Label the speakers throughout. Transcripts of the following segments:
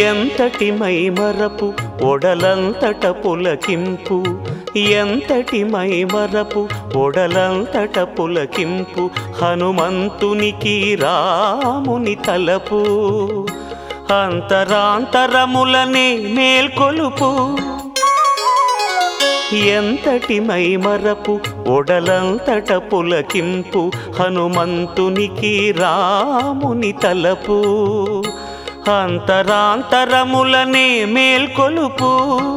Speaker 1: ఎంతటి మైమరపు ఒడలంతట పులకింపు ఎంతటి మైమరపు ఒడలంతట పులకింపు హనుమంతునికి రాముని తలపు అంతరాంతరములనే మేల్కొలుపు ఎంతటి మైమరపు ఒడలంతట పులకింపు హనుమంతునికి రాముని తలపు అంతరాంతరములనే మేల్కొలుపు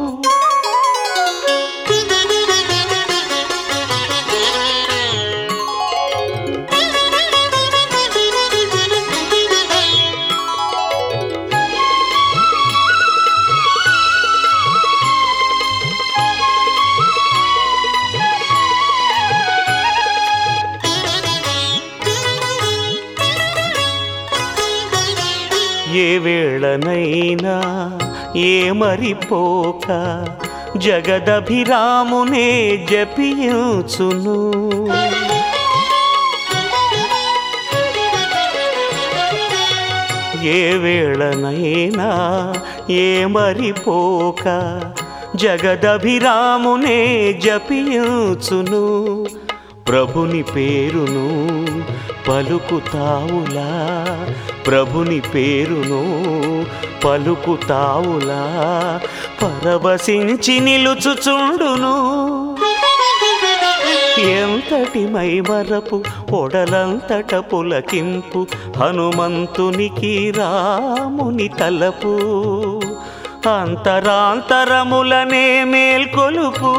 Speaker 1: ఏ వేళనైనా ఏ మరిపోక జగదభిరామునే జపించును ఏ వేళనైనా ఏ మరిపోక జగదభిరామునే జపించును ప్రభుని పేరును పలుకుతావులా ప్రభుని పేరును పలుకుతావులా పరవశించి నిలుచుచుండును ఎంతటి మైమరపు ఒడలంతట పులకింపు హనుమంతునికి రాముని తలపు అంతరాంతరములనే మేల్కొలుపు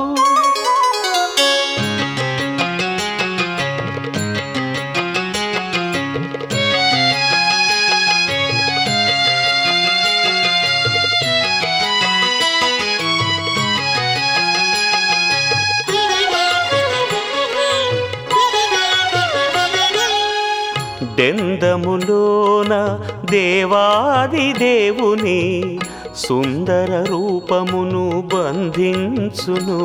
Speaker 1: డెందములోన దేవాది దేవుని సుందర రూపమును బంధించును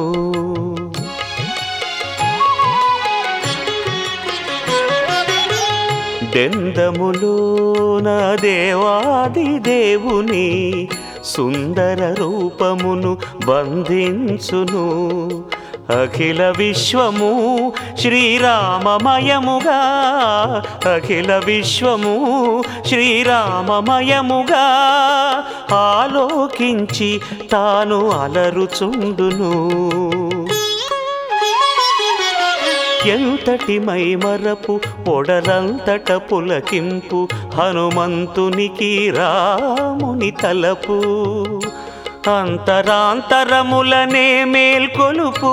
Speaker 1: డెందములోన దేవాది దేవుని సుందర రూపమును బంధించును అఖిల విశ్వము శ్రీరామమయముగా అఖిల విశ్వము శ్రీరామమయముగా ఆలోకించి తాను అలరుచుండును ఎంతటి మైమరపు ఒడలంతట పులకింపు హనుమంతునికి రాముని తలపు అంతరాంతరములనే మేల్కొలుపు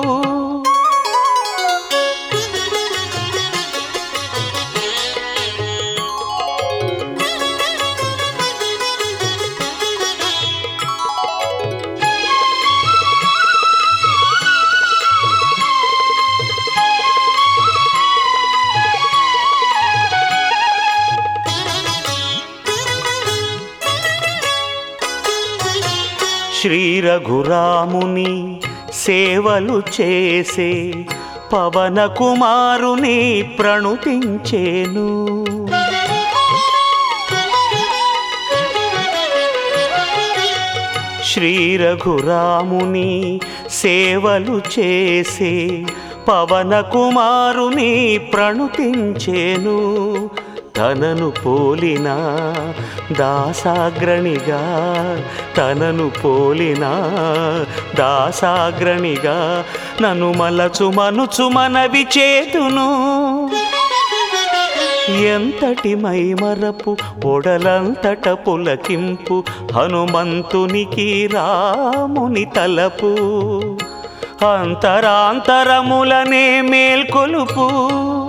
Speaker 1: శ్రీ రఘురాముని సేవలు చేసే పవన కుమారుని ప్రణుతించేను శ్రీ రఘురాముని సేవలు చేసే పవన కుమారుని ప్రణుతించేను తనను పోలిన దాసాగ్రణిగా తనను పోలిన దాసాగ్రణిగా నన్ను మలచు మనుచు మనవి చేతును ఎంతటి మైమరపు ఒడలంతట పులకింపు హనుమంతునికి రాముని తలపు అంతరాంతరములనే మేల్కొలుపు